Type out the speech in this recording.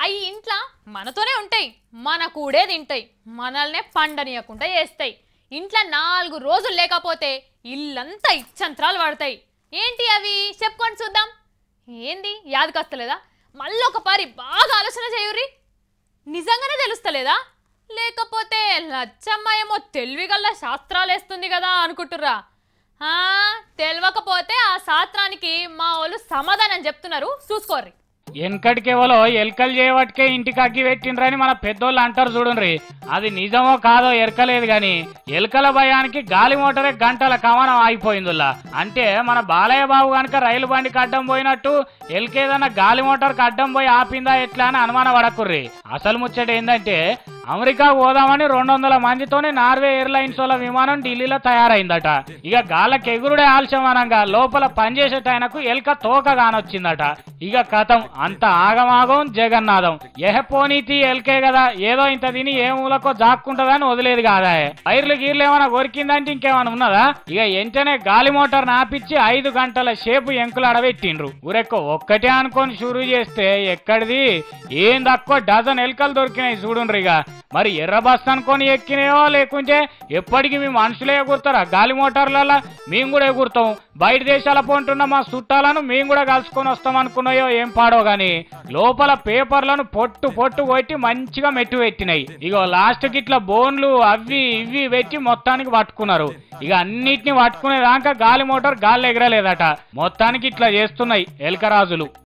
అవి ఇంట్లో మనతోనే ఉంటాయి మన కూడే తింటాయి మనల్నే పండనీయకుండా చేస్తాయి ఇంట్లో నాలుగు రోజులు లేకపోతే ఇల్లంతా ఇచ్చంత్రాలు పడతాయి ఏంటి అవి చెప్పుకొని చూద్దాం ఏంది యాదకొస్తలేదా మళ్ళీ ఒక పారి బాగా ఆలోచన చేయుర్రి నిజంగానే తెలుస్తలేదా లేకపోతే లచ్చమ్మ ఏమో తెలివిగల్ల శాస్త్రాలు వేస్తుంది కదా అనుకుంటుర్రా ఆ, తెలవకపోతే ఆ శాస్త్రానికి మా వాళ్ళు సమాధానం చెప్తున్నారు చూసుకోర్రి వెనకటికేవలో ఎలకలు చేయబట్టుకే ఇంటికి అగ్గి పెట్టిండ్రని మన పెద్దోళ్ళు అంటారు చూడండి అది నిజమో కాదో ఎరకలేదు గాని ఎలకల భయానికి గాలి మోటారే గంటల కవనం ఆగిపోయిందిలా అంటే మన బాలయ్య బాబు గనక రైలు బండికి అడ్డం పోయినట్టు ఎలకేదన్నా గాలి మోటార్కి అడ్డం పోయి ఆపిందా ఎట్లా అని అనుమాన పడకుర్రి అసలు ముచ్చట ఏంటంటే అమెరికా పోదామని రెండు వందల మందితోని నార్వే ఎయిర్లైన్స్ వాళ్ళ విమానం ఢిల్లీలో తయారైందట ఇక గాలకి ఎగురుడే ఆలస్యమానంగా లోపల పనిచేసేట ఆయనకు ఎలక తోక కానొచ్చిందట ఇక కథం అంత ఆగమాగం జగన్నాథం ఎహ పోనీతి ఎలకే కదా ఏదో ఇంత తిని ఏ మూలకో జాక్కుంటదని వదిలేదు కాదా వైర్లు గీర్లు ఏమైనా కొరికిందంటే ఇంకేమైనా ఉన్నదా ఇక వెంటనే గాలి మోటార్ నాపిచ్చి ఐదు గంటల సేపు ఎంకులు అడబెట్టిండ్రు ఊరెక్కో ఒక్కటే అనుకొని షురూ చేస్తే ఎక్కడిది ఏం తక్కువ డజన్ ఎలకలు దొరికినాయి చూడుండ్రు ఇక మరి ఎర్ర బస్ అనుకొని ఎక్కినాయో లేకుంటే ఎప్పటికీ మీ మనుషులే ఎగురుతారా గాలి మోటార్లలో మేము కూడా ఎగురుతాం బయట దేశాల పోంటున్న మా చుట్టాలను మేము కూడా కలుసుకొని వస్తాం అనుకున్నాయో ఏం పాడో గాని లోపల పేపర్లను పొట్టు పొట్టు కొట్టి మంచిగా మెట్టు పెట్టినాయి ఇగో లాస్ట్ కి ఇట్లా బోన్లు అవి ఇవి పెట్టి మొత్తానికి పట్టుకున్నారు ఇక అన్నిటిని పట్టుకునేదాకా గాలి మోటార్ గాలి ఎగరలేదట మొత్తానికి ఇట్లా చేస్తున్నాయి ఎలకరాజులు